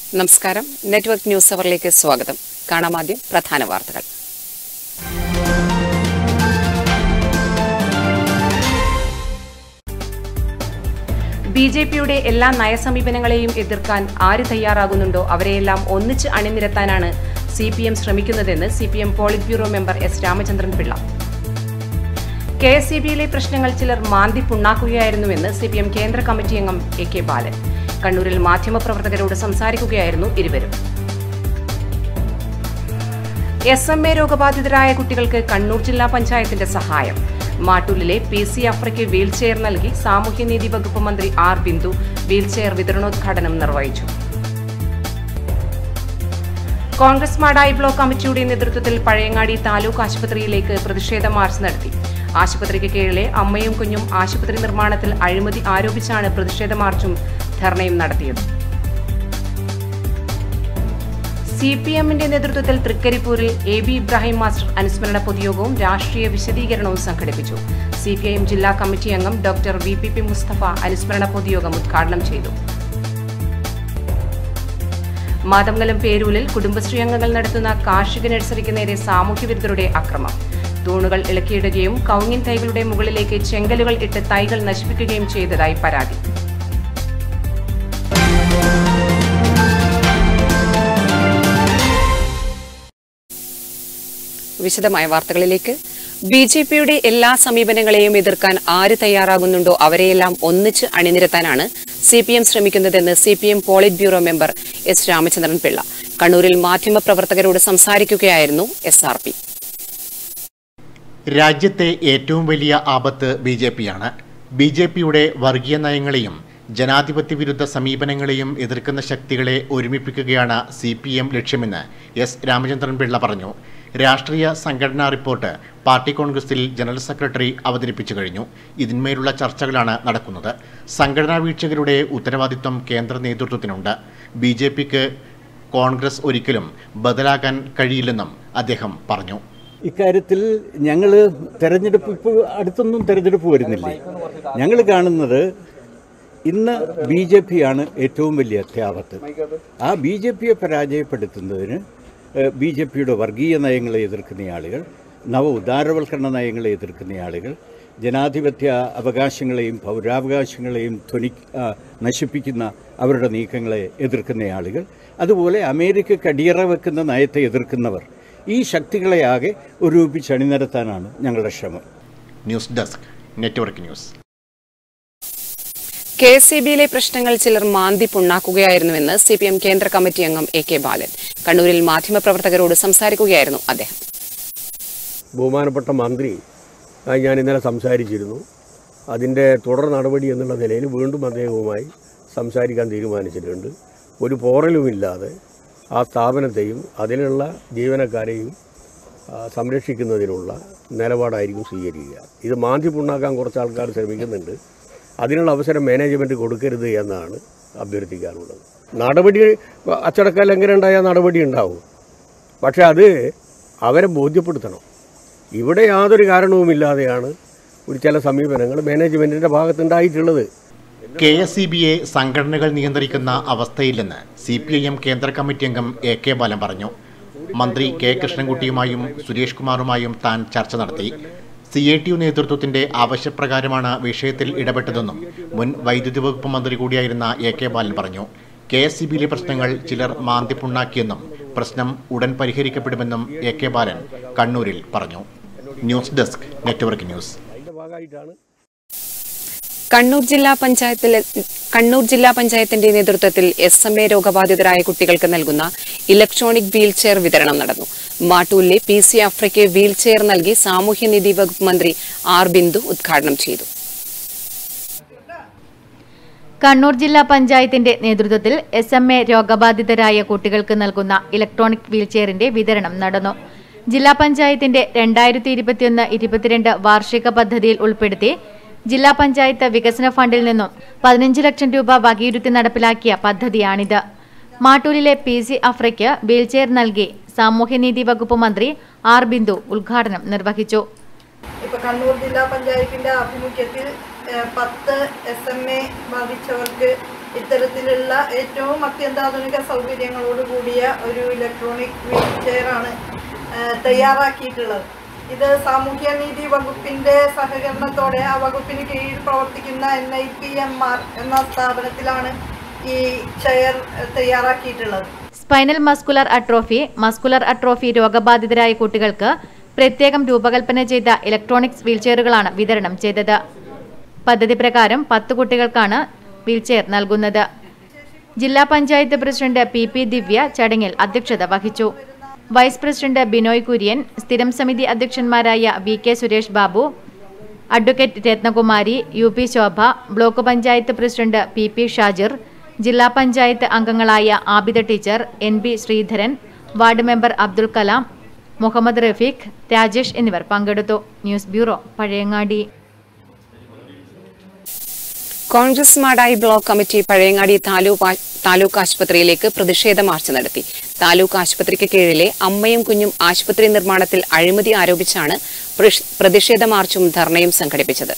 നമസ്കാരം network news അവറിലേക്ക് സ്വാഗതം കാണാം ആദ്യം പ്രധാന വാർത്തകൾ ബി ജെ പിയുടെ എല്ലാ നയസമീപനങ്ങളെയും എതിർക്കാൻ ആര് തയ്യാറാകുന്നുണ്ടോ അവരെയെല്ലാം ഒന്നിച്ച് അണിനിരത്താനാണ് സി പി എം ശ്രമിക്കുന്നതെന്ന് C P M polit bureau member S Ramachandran Pillai K S C ബിയിലെ പ്രശ്നങ്ങൾ ചിലർ മാന്തി പുണ്ണാക്കുകയായിരുന്നുവെന്ന് സി പി എം കേന്ദ്ര കമ്മിറ്റി അംഗം എ കെ ബാലൻ കണ്ണൂരിൽ മാധ്യമപ്രവർത്തകരോട് സംസാരിക്കുകയായിരുന്നു ഇരുവരും എസ് എം എ രോഗബാധിതരായ കുട്ടികൾക്ക് കണ്ണൂർ ജില്ലാ പഞ്ചായത്തിന്റെ സഹായം മാട്ടൂലിലെ പി സി അഫ്രയ്ക്ക് വീൽചെയർ നൽകി സാമൂഹ്യനീതി വകുപ്പ് മന്ത്രി ആർ ബിന്ദു വീൽചെയർ വിതരണോദ്ഘാടനം നിർവഹിച്ചു കോൺഗ്രസ് മാടായി ബ്ലോക്ക് കമ്മിറ്റിയുടെ നേതൃത്വത്തിൽ പഴയങ്ങാടി താലൂക്ക് ആശുപത്രിയിലേക്ക് പ്രതിഷേധ മാർച്ച് നടത്തി ആശുപത്രിക്ക് കീഴിലെ അമ്മയും കുഞ്ഞും ആശുപത്രി നിർമ്മാണത്തിൽ അഴിമതി ആരോപിച്ചാണ് പ്രതിഷേധ മാർച്ചും ധർണയും നടത്തിയത് സി പി എമ്മിന്റെ നേതൃത്വത്തിൽ തൃക്കരിപ്പൂരിൽ എ ബി ഇബ്രാഹിം മാസ്റ്റർ അനുസ്മരണ പൊതുയോഗവും രാഷ്ട്രീയ വിശദീകരണവും സംഘടിപ്പിച്ചു സി പി ഐ എം ജില്ലാ കമ്മിറ്റി അംഗം doctor V P P Musthafa അനുസ്മരണ പൊതുയോഗം ഉദ്ഘാടനം ചെയ്തു മാതമംഗലം പേരൂരിൽ കുടുംബശ്രീ അംഗങ്ങൾ നടത്തുന്ന കാർഷിക നഴ്സറിക്ക് നേരെ സാമൂഹ്യവിരുദ്ധരുടെ അക്രമം തൂണുകൾ ഇളക്കിയിടുകയും കൗങ്ങിൻ തൈകളുടെ മുകളിലേക്ക് ചെങ്കലുകൾ ഇട്ട് തൈകൾ നശിപ്പിക്കുകയും ചെയ്തതായി പരാതി വിശദമായ വാർത്തകളിലേക്ക് ബി ജെ പിയുടെ എല്ലാ സമീപനങ്ങളെയും എതിർക്കാൻ ആര് തയ്യാറാകുന്നുണ്ടോ അവരെയെല്ലാം ഒന്നിച്ച് അണിനിരത്താനാണ് സി പി എം ശ്രമിക്കുന്നതെന്ന് C P M polit bureau member S Ramachandran Pillai കണ്ണൂരിൽ മാധ്യമപ്രവർത്തകരോട് സംസാരിക്കുകയായിരുന്നു എസ് ആർ പി രാജ്യത്തെ ഏറ്റവും വലിയ ആപത്ത് ബി ജെ പിയാണ് ബി ജെ പിയുടെ വർഗീയ നയങ്ങളെയും ജനാധിപത്യ വിരുദ്ധ സമീപനങ്ങളെയും എതിർക്കുന്ന ശക്തികളെ ഒരുമിപ്പിക്കുകയാണ് സി പി എം ലക്ഷ്യമെന്ന് എസ് രാമചന്ദ്രൻ പിള്ള പറഞ്ഞു രാഷ്ട്രീയ സംഘടനാ റിപ്പോർട്ട് പാർട്ടി കോൺഗ്രസിൽ ജനറൽ സെക്രട്ടറി അവതരിപ്പിച്ചു കഴിഞ്ഞു ഇതിന്മേലുള്ള ചർച്ചകളാണ് നടക്കുന്നത് സംഘടനാ വീഴ്ചകളുടെ ഉത്തരവാദിത്വം കേന്ദ്ര നേതൃത്വത്തിനുണ്ട് ബി ജെ പിക്ക് കോൺഗ്രസ് ഒരിക്കലും ബദലാകാൻ കഴിയില്ലെന്നും അദ്ദേഹം പറഞ്ഞു ഇക്കാര്യത്തിൽ ഞങ്ങൾ തെരഞ്ഞെടുപ്പ് ഇപ്പോൾ അടുത്തൊന്നും തെരഞ്ഞെടുപ്പ് വരുന്നില്ലേ ഞങ്ങൾ കാണുന്നത് ഇന്ന് ബി ജെ പി ആണ് ഏറ്റവും വലിയ അത്യാപത്ത് ആ ബി ജെ പിയെ പരാജയപ്പെടുത്തുന്നതിന് ബി ജെ പിയുടെ വർഗീയ നയങ്ങളെ എതിർക്കുന്ന ആളുകൾ നവ ഉദാരവൽക്കരണ നയങ്ങളെ എതിർക്കുന്ന ആളുകൾ ജനാധിപത്യ അവകാശങ്ങളെയും പൗരാവകാശങ്ങളെയും ധ്വനി ആ, നശിപ്പിക്കുന്ന അവരുടെ നീക്കങ്ങളെ എതിർക്കുന്ന ആളുകൾ അതുപോലെ അമേരിക്കക്ക് അടിയറ വെക്കുന്ന നയത്തെ എതിർക്കുന്നവർ ഈ ശക്തികളെ ആകെ ഒരുമിപ്പിച്ച് അണിനിരത്താനാണ് ഞങ്ങളുടെ ശ്രമം news desk network news K S E ബിയിലെ പ്രശ്നങ്ങൾ ചിലർ മാന്തി പുണ്ണാക്കുകയായിരുന്നുവെന്ന് സി പി എം കേന്ദ്ര കമ്മിറ്റി അംഗം എ കെ ബാലൻ കണ്ണൂരിൽ മാധ്യമപ്രവർത്തകരോട് സംസാരിക്കുകയായിരുന്നു അദ്ദേഹം ബഹുമാനപ്പെട്ട മന്ത്രി ആ, ഞാൻ ഇന്നലെ സംസാരിച്ചിരുന്നു അതിൻ്റെ തുടർ നടപടി എന്നുള്ള നിലയിൽ വീണ്ടും അദ്ദേഹവുമായി സംസാരിക്കാൻ തീരുമാനിച്ചിട്ടുണ്ട് ഒരു പോറലുമില്ലാതെ ആ സ്ഥാപനത്തെയും അതിലുള്ള ജീവനക്കാരെയും ആ, സംരക്ഷിക്കുന്നതിനുള്ള നിലപാടായിരിക്കും സ്വീകരിക്കുക ഇത് മാന്തി പുണ്ണാക്കാൻ കുറച്ച് ആൾക്കാർ ശ്രമിക്കുന്നുണ്ട് അതിനുള്ള അവസരം മാനേജ്മെൻറ്റ് കൊടുക്കരുത് എന്നാണ് അഭ്യർത്ഥിക്കാനുള്ളത് നടപടി അച്ചടക്ക ലംഘനം ഉണ്ടായാൽ നടപടി ഉണ്ടാവും പക്ഷെ അത് അവരെ ബോധ്യപ്പെടുത്തണം ഇവിടെ യാതൊരു കാരണവുമില്ലാതെയാണ് ഒരു ചില സമീപനങ്ങൾ മാനേജ്മെൻറ്റിൻ്റെ ഭാഗത്തുണ്ടായിട്ടുള്ളത് കെ എസ് ഇ ബിയെ സംഘടനകൾ നിയന്ത്രിക്കുന്ന അവസ്ഥയില്ലെന്ന് സി പി ഐ എം കേന്ദ്ര കമ്മിറ്റി അംഗം എ കെ ബാലൻ പറഞ്ഞു മന്ത്രി കെ കൃഷ്ണൻകുട്ടിയുമായും സുരേഷ് കുമാറുമായും താൻ ചർച്ച നടത്തി സി ഐ ടി യു നേതൃത്വത്തിന്റെ ആവശ്യപ്രകാരമാണ് വിഷയത്തിൽ ഇടപെട്ടതെന്നും മുൻ വൈദ്യുതി വകുപ്പ് മന്ത്രി കൂടിയായിരുന്ന എ കെ ബാലൻ പറഞ്ഞു കെ എസ് ഇ ബിയിലെ പ്രശ്നങ്ങൾ ചിലർ മാന്തിപ്പുണ്ണാക്കിയെന്നും പ്രശ്നം ഉടൻ പരിഹരിക്കപ്പെടുമെന്നും എ കെ ബാലൻ കണ്ണൂരിൽ പറഞ്ഞു ന്യൂസ് ഡെസ്ക് നെറ്റ്വർക്ക് ന്യൂസ് അതിൻ്റെ ഭാഗമായിട്ടാണ് കണ്ണൂർ ജില്ലാ പഞ്ചായത്തിൽ കണ്ണൂർ ജില്ലാ പഞ്ചായത്തിന്റെ നേതൃത്വത്തിൽ എസ് എം എ രോഗബാധിതരായ കുട്ടികൾക്ക് നൽകുന്ന ഇലക്ട്രോണിക് വീൽചെയർ വിതരണം നടന്നു മാട്ടൂലിലെ പി സി അഫ്രയ്ക്ക് വീൽചെയർ നൽകി സാമൂഹ്യനീതി വകുപ്പ് മന്ത്രി ആർ ബിന്ദു ഉദ്ഘാടനം ചെയ്തു കണ്ണൂർ ജില്ലാ പഞ്ചായത്തിന്റെ നേതൃത്വത്തിൽ എസ് എം എ രോഗബാധിതരായ കുട്ടികൾക്ക് നൽകുന്ന ഇലക്ട്രോണിക് വീൽചെയറിന്റെ വിതരണം നടന്നു ജില്ലാ പഞ്ചായത്തിന്റെ രണ്ടായിരത്തി ഇരുപത്തിയൊന്ന് ഇരുപത്തിരണ്ട് വാർഷിക പദ്ധതിയിൽ ഉൾപ്പെടുത്തി ജില്ലാ പഞ്ചായത്ത് വികസന ഫണ്ടിൽ നിന്നും പതിനഞ്ച് ലക്ഷം രൂപ വകയിരുത്തി നടപ്പിലാക്കിയ പദ്ധതിയാണിത് മാട്ടൂലിലെ പി സി അഫ്രയ്ക്ക് വീൽചെയർ നൽകി സാമൂഹ്യനീതി വകുപ്പ് മന്ത്രി ആർ ബിന്ദു ഉദ്ഘാടനം നിർവഹിച്ചു ഇപ്പൊ കണ്ണൂർ ജില്ലാ പഞ്ചായത്തിന്റെ ആഭിമുഖ്യത്തിൽ ഏഹ്, പത്ത് എസ് എം എ ബാധിച്ചവർക്ക് ഇത്തരത്തിലുള്ള ഏറ്റവും അത്യന്താധുനിക സൗകര്യങ്ങളോട് കൂടിയ ഒരു ഇലക്ട്രോണിക് വീൽ ചെയറാണ് തയ്യാറാക്കിയിട്ടുള്ളത് ഇത് സാമൂഹ്യനീതി വകുപ്പിന്റെ സഹകരണത്തോടെ ആ വകുപ്പിന് കീഴിൽ പ്രവർത്തിക്കുന്ന N I P M R എന്ന സ്ഥാപനത്തിലാണ് ഈ ചെയർ തയ്യാറാക്കിയിട്ടുള്ളത് spinal muscular atrophy muscular atrophy രോഗബാധിതരായ കുട്ടികൾക്ക് പ്രത്യേകം രൂപകൽപ്പന ചെയ്ത ഇലക്ട്രോണിക്സ് വീൽചെയറുകളാണ് വിതരണം ചെയ്തത് പദ്ധതി പ്രകാരം പത്ത് കുട്ടികൾക്കാണ് വീൽചെയർ നൽകുന്നത് ജില്ലാ panchayat president P P Divya ചടങ്ങിൽ അധ്യക്ഷത വഹിച്ചു വൈസ് പ്രസിഡന്റ് ബിനോയ് കുര്യൻ സ്ഥിരം സമിതി അധ്യക്ഷന്മാരായ V K Suresh Babu advocate Ratnakumari U P Shobha block panchayat president P P Shajir ജില്ലാ പഞ്ചായത്ത് അംഗങ്ങളായ Abida teacher N B Sreedharan ward member Abdul Kalam Muhammad Rafeeq Rajesh എന്നിവർ പങ്കെടുത്തു news bureau Pazhayangadi Congress Madayi block committee Pazhayangadi taluk ആ- താലൂക്ക് ആശുപത്രിയിലേക്ക് പ്രതിഷേധ മാർച്ച് നടത്തി താലൂക്ക് ആശുപത്രിക്ക് കീഴിലെ അമ്മയും കുഞ്ഞും ആശുപത്രി നിർമ്മാണത്തിൽ അഴിമതി ആരോപിച്ചാണ് പ്രഷ്- പ്രതിഷേധ മാർച്ചും ധർണയും സംഘടിപ്പിച്ചത്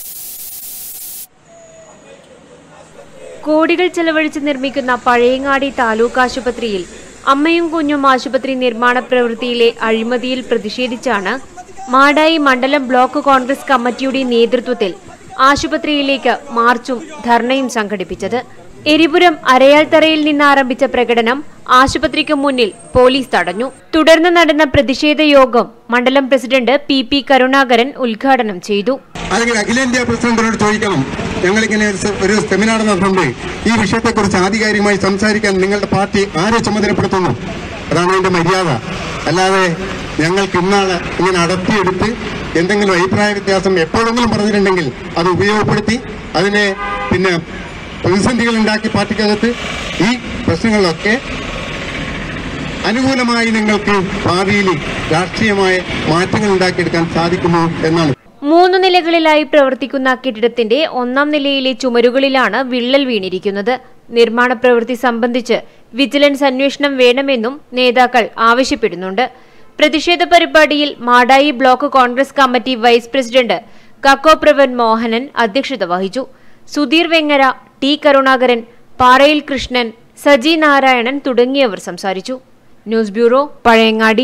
കോടികൾ ചെലവഴിച്ച് നിർമ്മിക്കുന്ന പഴയങ്ങാടി താലൂക്ക് ആശുപത്രിയിൽ അമ്മയും കുഞ്ഞും ആശുപത്രി നിർമ്മാണ പ്രവൃത്തിയിലെ അഴിമതിയിൽ പ്രതിഷേധിച്ചാണ് മാടായി മണ്ഡലം ബ്ലോക്ക് കോൺഗ്രസ് കമ്മിറ്റിയുടെ നേതൃത്വത്തിൽ ആശുപത്രിയിലേക്ക് മാർച്ചും ധർണയും സംഘടിപ്പിച്ചത് എരിപുരം അരയാൽത്തറയിൽ നിന്ന് ആരംഭിച്ച പ്രകടനം ആശുപത്രിക്ക് മുന്നിൽ പോലീസ് തടഞ്ഞു തുടർന്ന് നടന്ന പ്രതിഷേധ യോഗം മണ്ഡലം പ്രസിഡന്റ് പി പി കരുണാകരൻ ഉദ്ഘാടനം ചെയ്തു അല്ലെങ്കിൽ അഖിലേന്ത്യാ പ്രസിഡന്റിനോട് ചോദിക്കണം ഞങ്ങളിങ്ങനെ ഒരു സെ- ഒരു സെമിനാർ നടത്തുന്നുണ്ട് ഈ വിഷയത്തെക്കുറിച്ച് ആധികാരികമായി സംസാരിക്കാൻ നിങ്ങളുടെ പാർട്ടി ആരെ ചുമതലപ്പെടുത്തുന്നു അതാണ് അതിന്റെ മര്യാദ അല്ലാതെ ഞങ്ങൾക്ക് ഇന്നാള് ഇങ്ങനെ അടർത്തിയെടുത്ത് എന്തെങ്കിലും അഭിപ്രായ വ്യത്യാസം എപ്പോഴെങ്കിലും പറഞ്ഞിട്ടുണ്ടെങ്കിൽ അത് ഉപയോഗപ്പെടുത്തി അതിനെ പിന്നെ പ്രതിസന്ധികൾ ഉണ്ടാക്കി പാർട്ടിക്കകത്ത് ഈ പ്രശ്നങ്ങളിലൊക്കെ അനുകൂലമായി നിങ്ങൾക്ക് ഭാവിയിൽ രാഷ്ട്രീയമായ മാറ്റങ്ങൾ ഉണ്ടാക്കിയെടുക്കാൻ സാധിക്കുമോ എന്നാണ് മൂന്ന് നിലകളിലായി പ്രവർത്തിക്കുന്ന കെട്ടിടത്തിന്റെ ഒന്നാം നിലയിലെ ചുമരുകളിലാണ് വിള്ളൽ വീണിരിക്കുന്നത് നിർമ്മാണ പ്രവൃത്തി സംബന്ധിച്ച് വിജിലൻസ് അന്വേഷണം വേണമെന്നും നേതാക്കൾ ആവശ്യപ്പെടുന്നുണ്ട് പ്രതിഷേധ പരിപാടിയിൽ Madayi block Congress committee vice president കക്കോ പ്രവൻ മോഹനൻ അധ്യക്ഷത വഹിച്ചു സുധീർ വെങ്ങര ടി കരുണാകരൻ പാറയിൽ കൃഷ്ണൻ സജി നാരായണൻ തുടങ്ങിയവർ സംസാരിച്ചു news bureau Pazhayangadi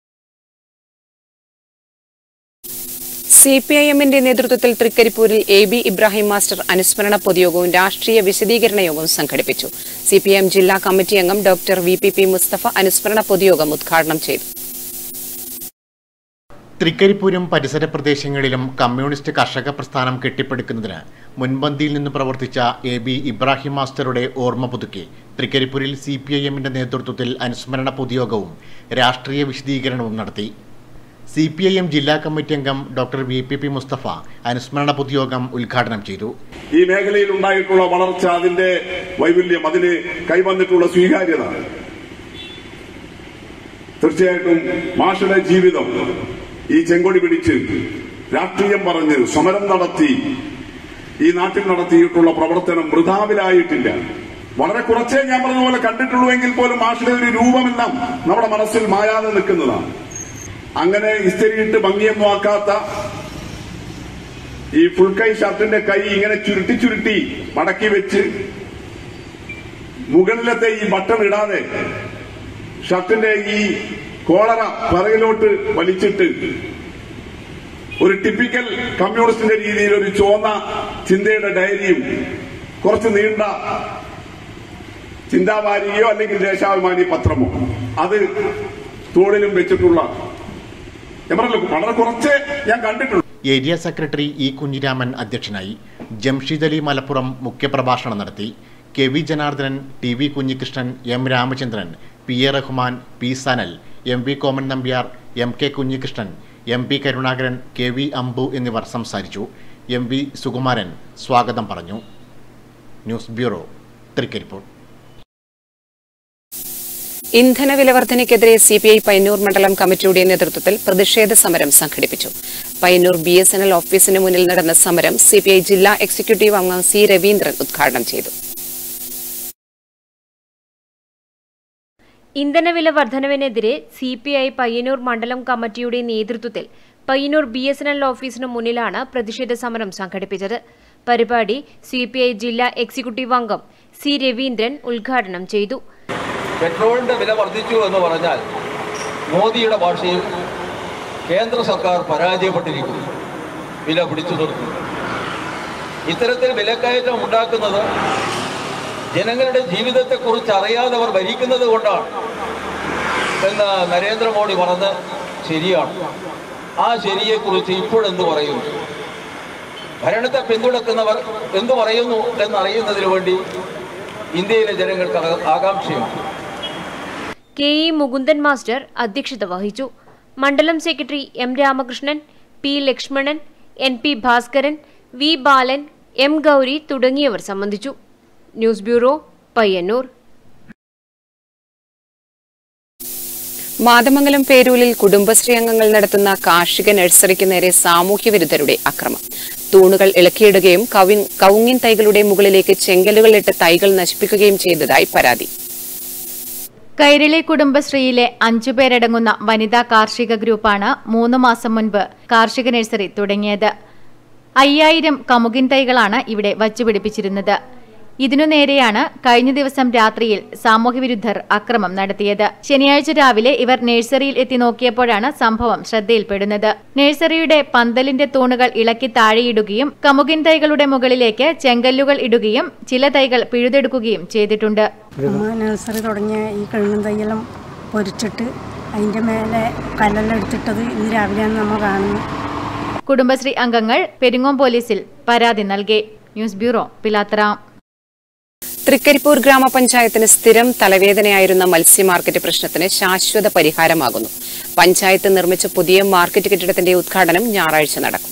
C P I എമ്മിന്റെ നേതൃത്വത്തിൽ തൃക്കരിപ്പൂരിൽ എ ബി ഇബ്രാഹിം മാസ്റ്റർ അനുസ്മരണ പൊതുയോഗവും രാഷ്ട്രീയ വിശദീകരണ യോഗവും സംഘടിപ്പിച്ചു സി പി എം ജില്ലാ കമ്മിറ്റി അംഗം doctor V P P Musthafa അനുസ്മരണ പൊതുയോഗം ഉദ്ഘാടനം ചെയ്തു തൃക്കരിപ്പൂരും പരിസര പ്രദേശങ്ങളിലും കമ്മ്യൂണിസ്റ്റ് കർഷക പ്രസ്ഥാനം കെട്ടിപ്പടുക്കുന്നതിന് മുൻപന്തിയിൽ നിന്ന് പ്രവർത്തിച്ച എ ബി ഇബ്രാഹിം മാസ്റ്ററുടെ ഓർമ്മ പുതുക്കി തൃക്കരിപ്പൂരിൽ സി പി ഐ എമ്മിന്റെ നേതൃത്വത്തിൽ അനുസ്മരണ പൊതുയോഗവും രാഷ്ട്രീയ വിശദീകരണവും നടത്തി സി പി ഐ എം ജില്ലാ കമ്മിറ്റി അംഗം doctor V P P Musthafa അനുസ്മരണ പൊതുയോഗം ഉദ്ഘാടനം ചെയ്തു ഈ മേഖലയിൽ ഉണ്ടായിട്ടുള്ള വളർച്ച അതിന്റെ വൈപുല്യം അതിന് കൈവന്നിട്ടുള്ള സ്വീകാര്യത തീർച്ചയായിട്ടും മാഷയുടെ ജീവിതം ഈ ചെങ്കൊടി പിടിച്ച് രാഷ്ട്രീയം പറഞ്ഞ് സമരം നടത്തി ഈ നാട്ടിൽ നടത്തിയിട്ടുള്ള പ്രവർത്തനം വൃഥാവിലായിട്ടില്ല വളരെ കുറച്ചേ ഞാൻ പറഞ്ഞ പോലെ കണ്ടിട്ടുള്ളൂ എങ്കിൽ പോലും മാഷയുടെ ഒരു രൂപമെല്ലാം നമ്മുടെ മനസ്സിൽ മായാതെ നിൽക്കുന്നതാണ് അങ്ങനെ ഇസ്തിരിയിട്ട് ഭംഗിയൊന്നും ആക്കാത്ത ഈ ഫുൾ കൈ ഷർട്ടിന്റെ കൈ ഇങ്ങനെ ചുരുട്ടി ചുരുട്ടി മടക്കി വെച്ച് മുകളിലത്തെ ഈ ബട്ടൺ ഇടാതെ ഷർട്ടിന്റെ ഈ കോളറ പിറകിലോട്ട് വലിച്ചിട്ട് ഒരു ടിപ്പിക്കൽ കമ്മ്യൂണിസ്റ്റിന്റെ രീതിയിൽ ഒരു ചുവന്ന ചിന്തയുടെ ഡയറിയും കുറച്ച് നീണ്ട ചിന്താവാരികയോ അല്ലെങ്കിൽ ദേശാഭിമാനി പത്രമോ അത് തോളിലും വെച്ചിട്ടുള്ള ഞാൻ പറഞ്ഞല്ലോ വളരെ കുറച്ച് ഞാൻ കണ്ടിട്ടുള്ളൂ ഏരിയ സെക്രട്ടറി ഇ കുഞ്ഞിരാമൻ അധ്യക്ഷനായി ജംഷീദ് അലി മലപ്പുറം മുഖ്യപ്രഭാഷണം നടത്തി K V Janardhanan T V Kunhikrishnan M Ramachandran P A Rahman P Sanal M V Koman Nambiar M K Kunhikrishnan M P Karunakaran K V Ambu എന്നിവർ സംസാരിച്ചു എം വി സുകുമാരൻ സ്വാഗതം പറഞ്ഞു ന്യൂസ് ബ്യൂറോ തൃക്കരിപ്പൂർ ഇന്ധന വില വർധനയ്ക്കെതിരെ സി പി ഐ പയ്യന്നൂർ മണ്ഡലം കമ്മിറ്റിയുടെ നേതൃത്വത്തിൽ പ്രതിഷേധ സമരം സംഘടിപ്പിച്ചു Payyanur B S N L ഓഫീസിന് മുന്നിൽ നടന്ന സമരം സി പി ഐ ജില്ലാ എക്സിക്യൂട്ടീവ് അംഗം സി രവീന്ദ്രൻ ഉദ്ഘാടനം ചെയ്തു ഇന്ധനവില വർധനവിനെതിരെ സി പി ഐ പയ്യന്നൂർ മണ്ഡലം കമ്മിറ്റിയുടെ നേതൃത്വത്തിൽ Payyanur B S N L ഓഫീസിന് മുന്നിലാണ് പ്രതിഷേധ സമരം സംഘടിപ്പിച്ചത് പരിപാടി സി പി ഐ ജില്ലാ എക്സിക്യൂട്ടീവ് അംഗം സി രവീന്ദ്രൻ ഉദ്ഘാടനം ചെയ്തു പെട്രോളിന്റെ വില വർദ്ധിച്ചു എന്ന് പറഞ്ഞാൽ മോദിയുടെ ഭാഷയിൽ കേന്ദ്ര സർക്കാർ പരാജയപ്പെട്ടിരിക്കുന്നു വില പിടിച്ചു നിർത്തി ഇത്തരത്തിൽ വിലക്കയറ്റം ഉണ്ടാക്കുന്നത് ജനങ്ങളുടെ ജീവിതത്തെക്കുറിച്ച് അറിയാതവർ ഭരിക്കുന്നത് കൊണ്ടാണ് എന്ന് നരേന്ദ്രമോദി പറഞ്ഞത് ശരിയാണ് ആ ശരിയെക്കുറിച്ച് ഇപ്പോഴെന്ത് പറയുന്നു ഭരണത്തെ പിന്തുണക്കുന്നവർ എന്തു പറയുന്നു എന്നറിയുന്നതിന് വേണ്ടി ഇന്ത്യയിലെ ജനങ്ങൾക്ക് ആ- ആകാംക്ഷയുണ്ട് കെ ഇ മുകുന്ദൻ മാസ്റ്റർ അധ്യക്ഷത വഹിച്ചു മണ്ഡലം secretary M Ramakrishnan P Lakshmanan N P Bhaskaran V Balan M Gauri തുടങ്ങിയവർ സംബന്ധിച്ചു ന്യൂസ് ബ്യൂറോ പയ്യന്നൂർ മാതമംഗലം പേരൂരിൽ കുടുംബശ്രീ അംഗങ്ങൾ നടത്തുന്ന കാർഷിക നഴ്സറിക്ക് നേരെ സാമൂഹ്യ വിരുദ്ധരുടെ അക്രമം തൂണുകൾ ഇളക്കിയിടുകയും കവിൻ കവുങ്ങിൻ തൈകളുടെ മുകളിലേക്ക് ചെങ്കലുകൾ ഇട്ട് തൈകൾ നശിപ്പിക്കുകയും ചെയ്തതായി പരാതി കൈരളി കുടുംബശ്രീയിലെ അഞ്ചു പേരടങ്ങുന്ന വനിതാ കാർഷിക ഗ്രൂപ്പാണ് മൂന്ന് മാസം മുൻപ് കാർഷിക നഴ്സറി തുടങ്ങിയത് അയ്യായിരം കമുകിൻ തൈകളാണ് ഇവിടെ വച്ചുപിടിപ്പിച്ചിരുന്നത് ഇതിനു നേരെയാണ് കഴിഞ്ഞ ദിവസം രാത്രിയിൽ സാമൂഹ്യവിരുദ്ധർ അക്രമം നടത്തിയത് ശനിയാഴ്ച രാവിലെ ഇവർ നഴ്സറിയിൽ എത്തി നോക്കിയപ്പോഴാണ് സംഭവം ശ്രദ്ധയിൽപ്പെടുന്നത് നഴ്സറിയുടെ പന്തലിന്റെ തൂണുകൾ ഇളക്കി താഴെയിടുകയും കമുകിൻ തൈകളുടെ മുകളിലേക്ക് ചെങ്കല്ലുകൾ ഇടുകയും ചില തൈകൾ പിഴുതെടുക്കുകയും ചെയ്തിട്ടുണ്ട് അമ്മ നഴ്സറി തുടങ്ങിയ ഈ കഴുകും തൈയെല്ലാം പൊരിച്ചിട്ട് അതിൻ്റെ മേലെ കല്ലെല്ലാം എടുത്തിട്ടത് ഇന്ന് രാവിലെയാണ് നമ്മൾ കാണുന്നത് കുടുംബശ്രീ അംഗങ്ങൾ പെരിങ്ങോം പോലീസിൽ പരാതി നൽകി ന്യൂസ് ബ്യൂറോ പിലാത്തറ തൃക്കരിപ്പൂർ ഗ്രാമപഞ്ചായത്തിന് സ്ഥിരം തലവേദനയായിരുന്ന മത്സ്യ മാർക്കറ്റ് പ്രശ്നത്തിന് ശാശ്വത പരിഹാരമാകുന്നു പഞ്ചായത്ത് നിർമ്മിച്ച പുതിയ മാർക്കറ്റ് കെട്ടിടത്തിന്റെ ഉദ്ഘാടനം ഞായറാഴ്ച നടക്കും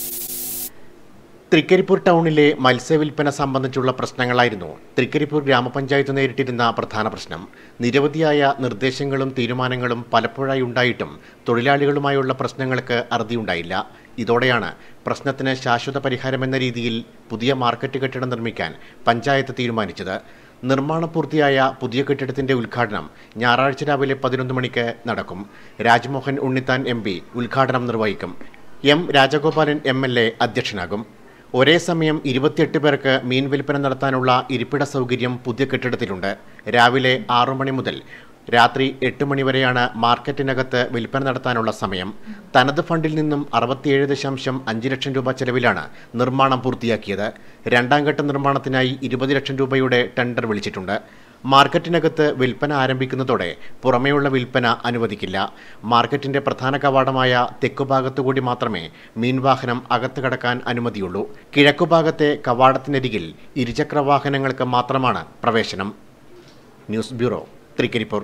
തൃക്കരിപ്പൂർ ടൗണിലെ മത്സ്യവില്പന സംബന്ധിച്ചുള്ള പ്രശ്നങ്ങളായിരുന്നു തൃക്കരിപ്പൂർ ഗ്രാമപഞ്ചായത്ത് നേരിട്ടിരുന്ന പ്രധാന പ്രശ്നം നിരവധിയായ നിർദ്ദേശങ്ങളും തീരുമാനങ്ങളും പലപ്പോഴായി ഉണ്ടായിട്ടും തൊഴിലാളികളുമായുള്ള പ്രശ്നങ്ങൾക്ക് അറുതിയുണ്ടായില്ല ഇതോടെയാണ് പ്രശ്നത്തിന് ശാശ്വത പരിഹാരമെന്ന രീതിയിൽ പുതിയ മാർക്കറ്റ് കെട്ടിടം നിർമ്മിക്കാൻ പഞ്ചായത്ത് തീരുമാനിച്ചത് നിർമ്മാണം പൂർത്തിയായ പുതിയ കെട്ടിടത്തിന്റെ ഉദ്ഘാടനം ഞായറാഴ്ച രാവിലെ പതിനൊന്ന് മണിക്ക് നടക്കും രാജ്മോഹൻ ഉണ്ണിത്താൻ എം പി ഉദ്ഘാടനം നിർവഹിക്കും M Rajagopalan M L A അധ്യക്ഷനാകും ഒരേ സമയം ഇരുപത്തിയെട്ട് പേർക്ക് മീൻ വിൽപ്പന നടത്താനുള്ള ഇരിപ്പിട സൗകര്യം പുതിയ കെട്ടിടത്തിലുണ്ട് രാവിലെ ആറു മണി മുതൽ രാത്രി എട്ട് മണിവരെയാണ് മാർക്കറ്റിനകത്ത് വിൽപ്പന നടത്താനുള്ള സമയം തനത് ഫണ്ടിൽ നിന്നും അറുപത്തിയേഴ് ദശാംശം അഞ്ച് ലക്ഷം രൂപ ചെലവിലാണ് നിർമ്മാണം പൂർത്തിയാക്കിയത് രണ്ടാം ഘട്ട നിർമ്മാണത്തിനായി ഇരുപത് ലക്ഷം രൂപയുടെ ടെൻഡർ വിളിച്ചിട്ടുണ്ട് മാർക്കറ്റിനകത്ത് വിൽപ്പന ആരംഭിക്കുന്നതോടെ പുറമേയുള്ള വിൽപ്പന അനുവദിക്കില്ല മാർക്കറ്റിന്റെ പ്രധാന കവാടമായ തെക്കുഭാഗത്തുകൂടി മാത്രമേ മീൻവാഹനം അകത്ത് കടക്കാൻ അനുമതിയുള്ളൂ കിഴക്കുഭാഗത്തെ കവാടത്തിനരികിൽ ഇരുചക്ര വാഹനങ്ങൾക്ക് മാത്രമാണ് പ്രവേശനം ന്യൂസ് ബ്യൂറോ തൃക്കരിപ്പൂർ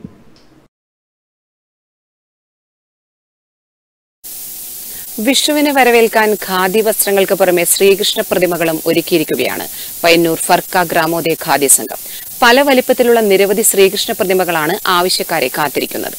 വിഷുവിന് വരവേൽക്കാൻ ഖാദി വസ്ത്രങ്ങൾക്ക് പുറമെ ശ്രീകൃഷ്ണ പ്രതിമകളും ഒരുക്കിയിരിക്കുകയാണ് പയ്യന്നൂർ ഫർക്ക ഗ്രാമോദയ ഖാദി സംഘം പല വലിപ്പത്തിലുള്ള നിരവധി ശ്രീകൃഷ്ണ പ്രതിമകളാണ് ആവശ്യക്കാരെ കാത്തിരിക്കുന്നത്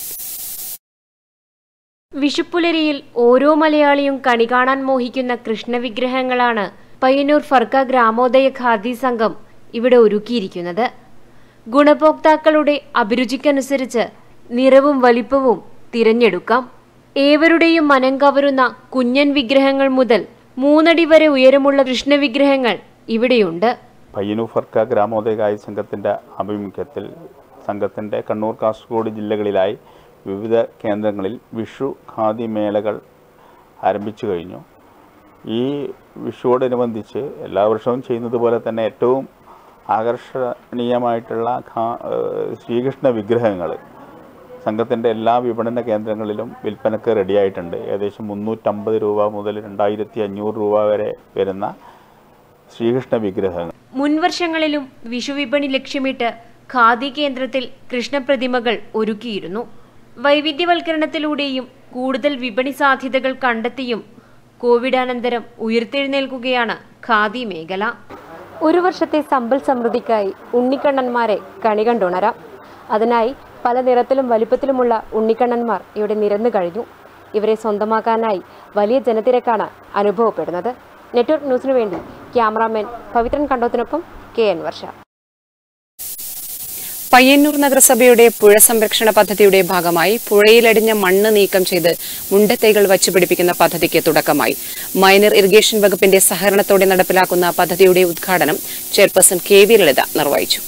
വിഷുപ്പുലരിയിൽ ഓരോ മലയാളിയും കണി കാണാൻ മോഹിക്കുന്ന കൃഷ്ണവിഗ്രഹങ്ങളാണ് പയ്യന്നൂർ ഫർക്ക ഗ്രാമോദയ ഖാദി സംഘം ഇവിടെ ഒരുക്കിയിരിക്കുന്നത് ഗുണഭോക്താക്കളുടെ അഭിരുചിക്കനുസരിച്ച് നിറവും വലിപ്പവും തിരഞ്ഞെടുക്കാം ഏവരുടെയും മനം കവരുന്ന കുഞ്ഞൻ വിഗ്രഹങ്ങൾ മുതൽ മൂന്നടി വരെ ഉയരമുള്ള കൃഷ്ണവിഗ്രഹങ്ങൾ ഇവിടെയുണ്ട് പയ്യന്നൂർ ഫർക്ക ഗ്രാമോദയകായ സംഘത്തിൻ്റെ ആഭിമുഖ്യത്തിൽ സംഘത്തിൻ്റെ കണ്ണൂർ കാസർഗോഡ് ജില്ലകളിലായി വിവിധ കേന്ദ്രങ്ങളിൽ വിഷു ഖാദി മേളകൾ ആരംഭിച്ചു കഴിഞ്ഞു ഈ വിഷുവോടനുബന്ധിച്ച് എല്ലാ വർഷവും ചെയ്യുന്നത് പോലെ തന്നെ ഏറ്റവും ആകർഷണീയമായിട്ടുള്ള ഖാ- ഏഹ് ശ്രീകൃഷ്ണ വിഗ്രഹങ്ങൾ സംഘത്തിൻ്റെ എല്ലാ വിപണന കേന്ദ്രങ്ങളിലും വിൽപ്പനക്ക് റെഡിയായിട്ടുണ്ട് ഏകദേശം മുന്നൂറ്റമ്പത് രൂപ മുതൽ രണ്ടായിരത്തി അഞ്ഞൂറ് രൂപ വരെ വരുന്ന ശ്രീകൃഷ്ണ വിഗ്രഹങ്ങൾ മുൻവർഷങ്ങളിലും വിഷുവിപണി ലക്ഷ്യമിട്ട് ഖാദി കേന്ദ്രത്തിൽ കൃഷ്ണപ്രതിമകൾ ഒരുക്കിയിരുന്നു വൈവിധ്യവൽക്കരണത്തിലൂടെയും കൂടുതൽ വിപണി സാധ്യതകൾ കണ്ടെത്തിയും കോവിഡാനന്തരം ഉയർത്തെഴുന്നേൽക്കുകയാണ് ഖാദി മേഖല ഒരു വർഷത്തെ സമ്പൽ സമൃദ്ധിക്കായി ഉണ്ണിക്കണ്ണന്മാരെ കണി കണ്ടുണരാം അതിനായി പല നിറത്തിലും വലിപ്പത്തിലുമുള്ള ഉണ്ണിക്കണ്ണന്മാർ ഇവിടെ നിരന്നു കഴിഞ്ഞു ഇവരെ സ്വന്തമാക്കാനായി വലിയ ജനത്തിരക്കാണ് അനുഭവപ്പെടുന്നത് നെറ്റ്വർക്ക് ന്യൂസിനു വേണ്ടി ക്യാമറാമാൻ പവിത്രൻ കണ്ടോത്തിനൊപ്പം കെ എൻ വർഷ പയ്യന്നൂർ നഗരസഭയുടെ പുഴ സംരക്ഷണ പദ്ധതിയുടെ ഭാഗമായി പുഴയിലടിഞ്ഞ മണ്ണ് നീക്കം ചെയ്ത് മുണ്ടത്തൈകൾ വച്ചുപിടിപ്പിക്കുന്ന പദ്ധതിക്ക് തുടക്കമായി മൈനർ ഇറിഗേഷൻ വകുപ്പിന്റെ സഹകരണത്തോടെ നടപ്പിലാക്കുന്ന പദ്ധതിയുടെ ഉദ്ഘാടനം ചെയർപേഴ്സൺ കെ വി ലളിത നിർവഹിച്ചു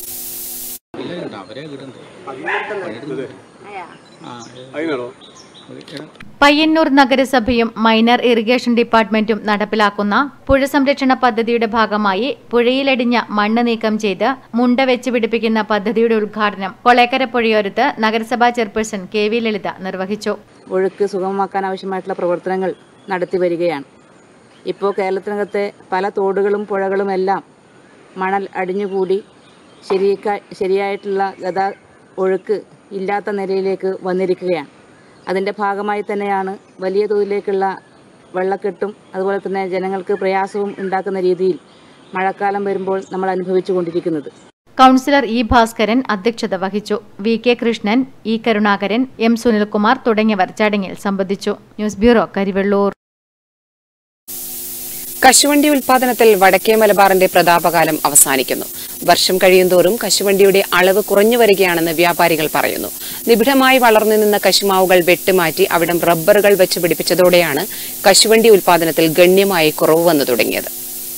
പയ്യന്നൂർ നഗരസഭയും മൈനർ ഇറിഗേഷൻ ഡിപ്പാർട്ട്മെന്റും നടപ്പിലാക്കുന്ന പുഴ സംരക്ഷണ പദ്ധതിയുടെ ഭാഗമായി പുഴയിലടിഞ്ഞ മണ്ണ് നീക്കം ചെയ്ത് മുണ്ട വെച്ച് പിടിപ്പിക്കുന്ന പദ്ധതിയുടെ ഉദ്ഘാടനം കൊളേക്കര പുഴയോരത്ത് നഗരസഭാ ചെയർപേഴ്സൺ കെ വി ലളിത നിർവഹിച്ചു ഒഴുക്ക് സുഗമമാക്കാൻ ആവശ്യമായിട്ടുള്ള പ്രവർത്തനങ്ങൾ നടത്തി വരികയാണ് ഇപ്പോൾ കേരളത്തിനകത്തെ പല തോടുകളും പുഴകളും എല്ലാം മണൽ അടിഞ്ഞുകൂടി ശരിയാ ശരിയായിട്ടുള്ള ഗതാ ഒഴുക്ക് ഇല്ലാത്ത നിലയിലേക്ക് വന്നിരിക്കുകയാണ് അതിൻ്റെ ഭാഗമായി തന്നെയാണ് വലിയ തോതിലേക്കുള്ള വെള്ളക്കെട്ടും അതുപോലെ തന്നെ ജനങ്ങൾക്ക് പ്രയാസവും ഉണ്ടാക്കുന്ന രീതിയിൽ മഴക്കാലം വരുമ്പോൾ നമ്മൾ അനുഭവിച്ചു കൊണ്ടിരിക്കുന്നത് കൗൺസിലർ ഇ ഭാസ്കരൻ അധ്യക്ഷത വഹിച്ചു V K Krishnan E Karunakaran M Sunilkumar തുടങ്ങിയവർ ചടങ്ങിൽ സംബന്ധിച്ചു ന്യൂസ് ബ്യൂറോ കരിവെള്ളൂർ കശുവണ്ടി ഉൽപാദനത്തിൽ വടക്കേ മലബാറിന്റെ പ്രതാപകാലം അവസാനിക്കുന്നു വർഷം കഴിയുന്തോറും കശുവണ്ടിയുടെ അളവ് കുറഞ്ഞു വരികയാണെന്ന് വ്യാപാരികൾ പറയുന്നു നിബിഡമായി വളർന്നു നിന്ന കശുമാവുകൾ വെട്ടിമാറ്റി അവിടം റബ്ബറുകൾ വെച്ച് പിടിപ്പിച്ചതോടെയാണ് കശുവണ്ടി ഉൽപാദനത്തിൽ ഗണ്യമായി കുറവ് വന്നു തുടങ്ങിയത്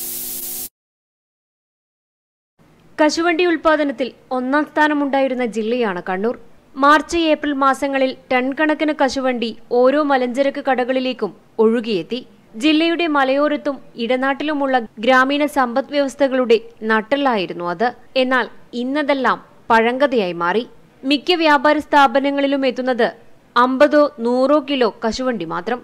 കശുവണ്ടി ഉൽപാദനത്തിൽ ഒന്നാം സ്ഥാനമുണ്ടായിരുന്ന ജില്ലയാണ് കണ്ണൂർ മാർച്ച് ഏപ്രിൽ മാസങ്ങളിൽ ടൺ കണക്കിന് കശുവണ്ടി ഓരോ മലഞ്ചരക്ക് കടകളിലേക്കും ഒഴുകിയെത്തി ജില്ലയുടെ മലയോരത്തും ഇടനാട്ടിലുമുള്ള ഗ്രാമീണ സമ്പദ് വ്യവസ്ഥകളുടെ നട്ടലായിരുന്നു അത് എന്നാൽ ഇന്നതെല്ലാം പഴങ്കഥയായി മാറി മിക്ക വ്യാപാര സ്ഥാപനങ്ങളിലും എത്തുന്നത് അമ്പതോ നൂറോ കിലോ കശുവണ്ടി മാത്രം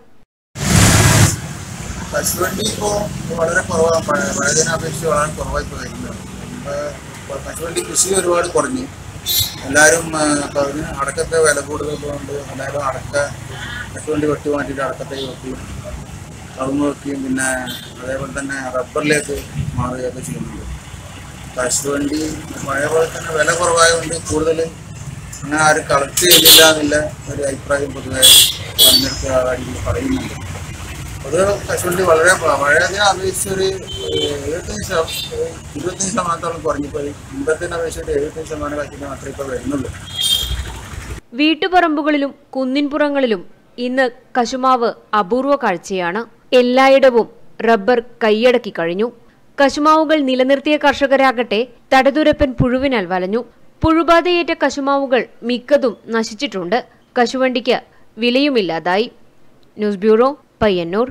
കശുവണ്ടി ഇപ്പോൾ വളരെ കുറവാണ് പഴ- പഴയതിനെ അപേക്ഷിച്ച് വളരെ കുറവായി ഇപ്പോൾ വരുന്നത് ഇപ്പോൾ കശുവണ്ടി കൃഷി ഒരുപാട് കുറഞ്ഞു എല്ലാവരും ആ, ഇപ്പൊ അതിന് അടക്കത്തെ വില കൂടുതലുള്ളതുകൊണ്ട് എല്ലാവരും അടക്ക കശുവണ്ടി വെട്ടി മാറ്റിയിട്ട് അടക്കത്തേക്ക് വെക്കുകയും കവുങ്ങ് വെക്കുകയും പിന്നെ അതേപോലെ തന്നെ റബ്ബറിലേക്ക് മാറുകയൊക്കെ ചെയ്യുന്നുണ്ട് കശുവണ്ടി പഴയ പോലെ തന്നെ വില കുറവായതുകൊണ്ട് കൂടുതൽ അങ്ങനെ ആരും കളക്ട് ചെയ്യുന്നില്ല എന്നുള്ള ഒരു അഭിപ്രായം പൊതുവെ തെരഞ്ഞെടുപ്പ് കാര്യങ്ങൾ പറയുന്നുണ്ട് അത് കശുവണ്ടി വളരെ പ- പഴയതിനെ അപേക്ഷിച്ച് ഒരു ഏഹ്, എഴുപത്തഞ്ച് ശത- ഏഹ്, ഇരുപത്തഞ്ച് ശതമാനത്തോളം കുറഞ്ഞിപ്പോയി മുമ്പത്തിനെ അപേക്ഷിച്ചിട്ട് എഴുപത്തഞ്ച് ശതമാനം കശുവണ്ടി മാത്രമേ ഇപ്പോൾ വരുന്നുള്ളൂ വീട്ടുപറമ്പുകളിലും കുന്നിൻപുറങ്ങളിലും ഇന്ന് കശുമാവ് അപൂർവ കാഴ്ചയാണ് എല്ലായിടവും റബ്ബർ കൈയടക്കി കഴിഞ്ഞു കശുമാവുകൾ നിലനിർത്തിയ കർഷകരാകട്ടെ തടതുരപ്പൻ പുഴുവിനാൽ വലഞ്ഞു പുഴുബാധയേറ്റ കശുമാവുകൾ മിക്കതും നശിച്ചിട്ടുണ്ട് കശുവണ്ടിക്ക് വിലയുമില്ലാതായി ന്യൂസ് ബ്യൂറോ പയ്യന്നൂർ